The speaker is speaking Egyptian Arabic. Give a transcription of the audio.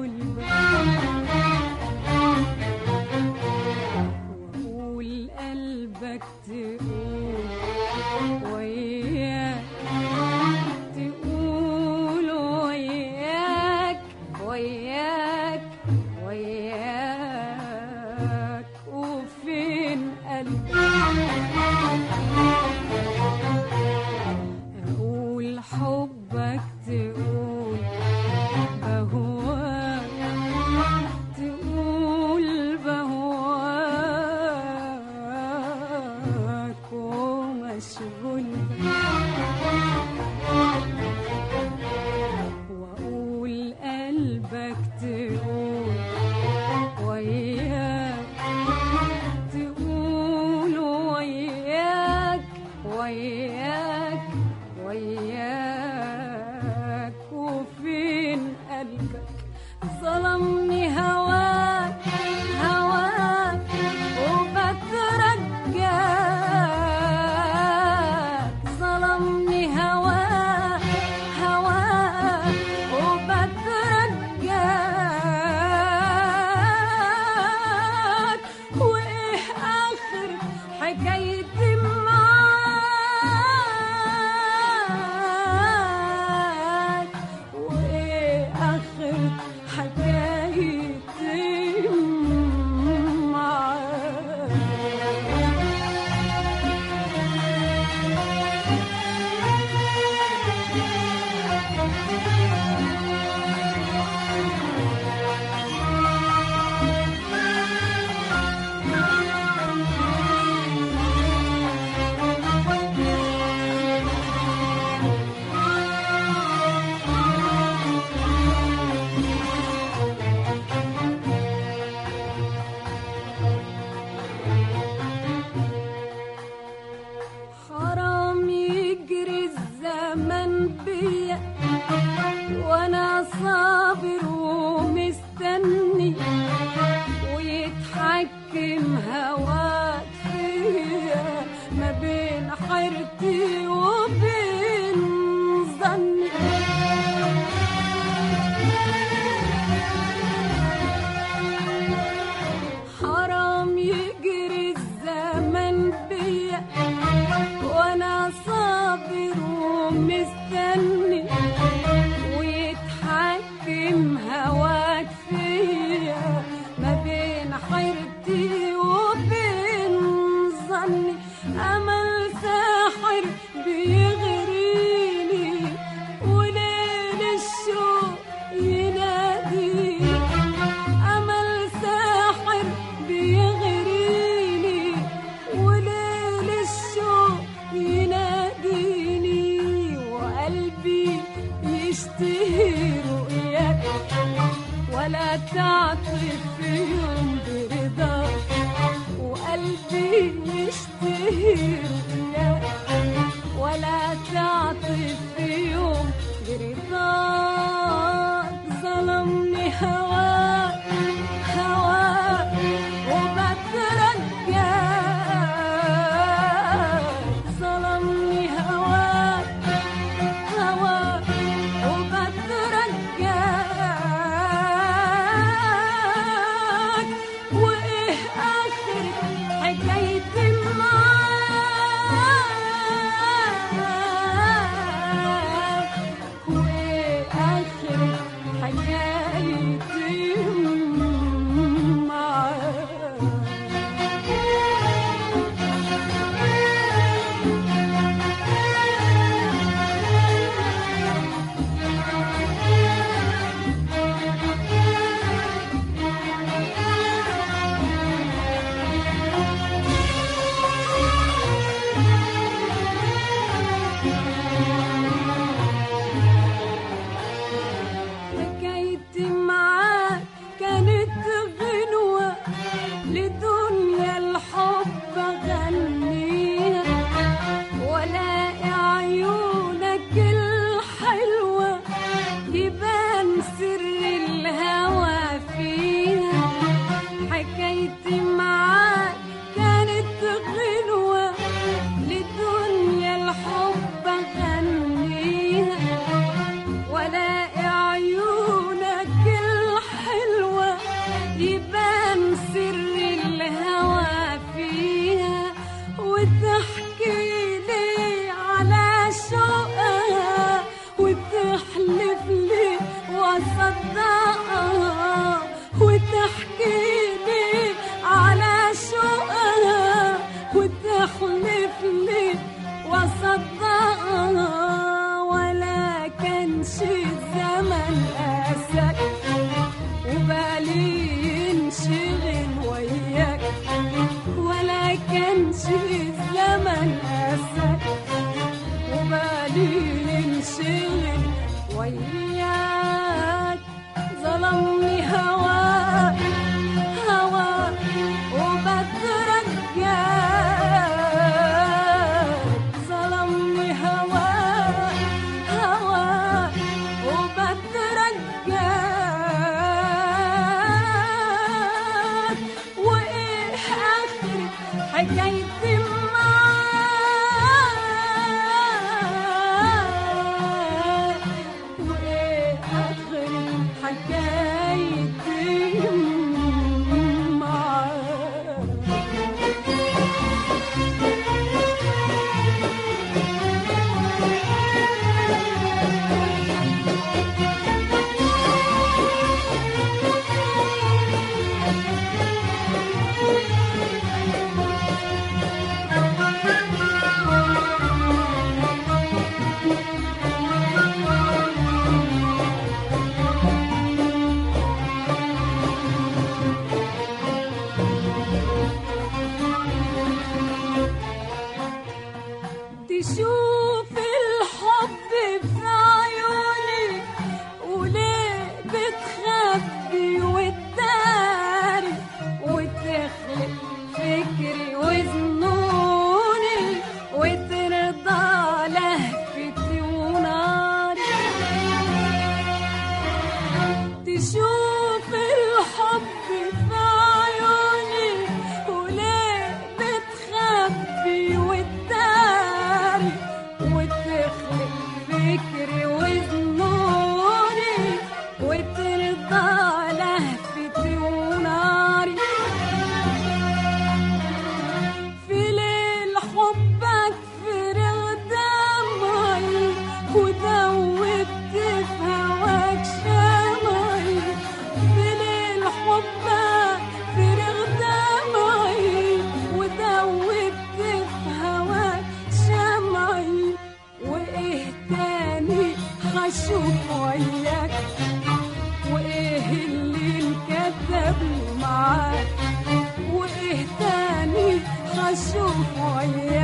غلبة وأقول قلبك تقول وياك تقول وياك وياك وياك وفين قلبك أقول حبك تقول بهواك تقول بهواك ومشغول وأقول قلبك تقول وياك تقول وياك وياك وياك وفين قلبك ظلمني هواك هواك وبترجاك ظلمني هواك هواك وبترجاك وايه اخر حكايتي معاك وايه اخر حكايتي معاك حرام يجري الزمن بيا وانا صابر ومستني ويتحكم هواك فيا ما بين حيرتي وبين ظني حرام يجري الزمن بيا وانا صابر ومستني ويتحكم هواك فيا ما بين حيرتي وبين ظني امل ساحر بيغريني وليل الشوق يناديني امل ساحر بيغريني وليل الشوق يناديني وقلبي يشتهي رؤياك ولا تعطف في يوم برضاك وقلبي يشتهي رؤياك ولا تعطف في يوم برضاك ظلمني هواك هواك وبترجاك ظلمني هواك هواك وبترجاك وايه اخر حكايتي معاك وايه اخر حكايتي وبالي ينشغل وياك ولا كانش الزمن قاساك وبالي ينشغل وياك ظلمني هواك هواك وبترجاك ظلمني هواك هواك وبترجاك وايه اخر حكايتي معاك وايه اخر حكايتي معاك تشوف الحب في عيوني وليه بتخبي وتداري وتخلق فكري وظنوني وترضى لهفتي وناري تشوف الحب في عيوني وليه بتخبي وتداري وتخلق فكري وظنوني وترضى لهفتي وناري في ليل حبك فرغ دمعي ودوبت في هواك شمعي في ليل حبك فرغ دمعي ودوبت في هواك شمعي وايه تاني هشوف وياك وايه اللي انكتب معاك وايه تاني هشوف وياك